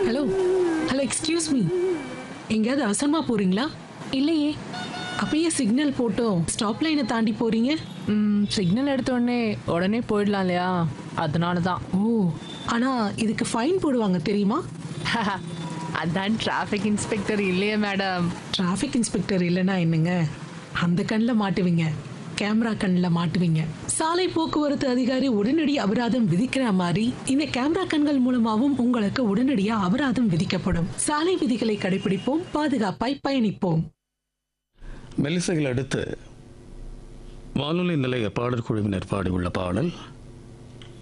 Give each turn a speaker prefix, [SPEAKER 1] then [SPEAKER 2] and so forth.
[SPEAKER 1] hello hello excuse me எங்கேயாவது அவசரமா போறீங்களா
[SPEAKER 2] இல்லையே
[SPEAKER 1] அப்பயே சிக்னல் போட்டோம் ஸ்டாப் லைனை தாண்டி போறீங்க
[SPEAKER 2] சிக்னல் எடுத்த உடனே உடனே போயிடலாம் இல்லையா அதனால தான்
[SPEAKER 1] ஓ ஆனா இதுக்கு ஃபைன் போடுவாங்க தெரியுமா
[SPEAKER 2] அதான் டிராஃபிக் இன்ஸ்பெக்டர் இல்லையே மேடம்
[SPEAKER 1] டிராஃபிக் இன்ஸ்பெக்டர் இல்லைன்னா என்னங்க அந்த கண்ணில் மாட்டுவீங்க கேமரா கண்ணில் மாட்டுவீங்க சாலை போக்குவரத்து அதிகாரி உடனடி அபராதம் விதிக்கிற மாதிரி இந்த கேமரா கண்கள் மூலமாகவும் உங்களுக்கு உடனடியா அபராதம் விதிக்கப்படும் சாலை விதிகளை கடைபிடிப்போம் பாதுகாப்பாய் பயணிப்போம்
[SPEAKER 3] மெல்லிசைகள் அடுத்து வானொலி நிலைய பாடல் குழுவினர் பாடியுள்ள பாடல்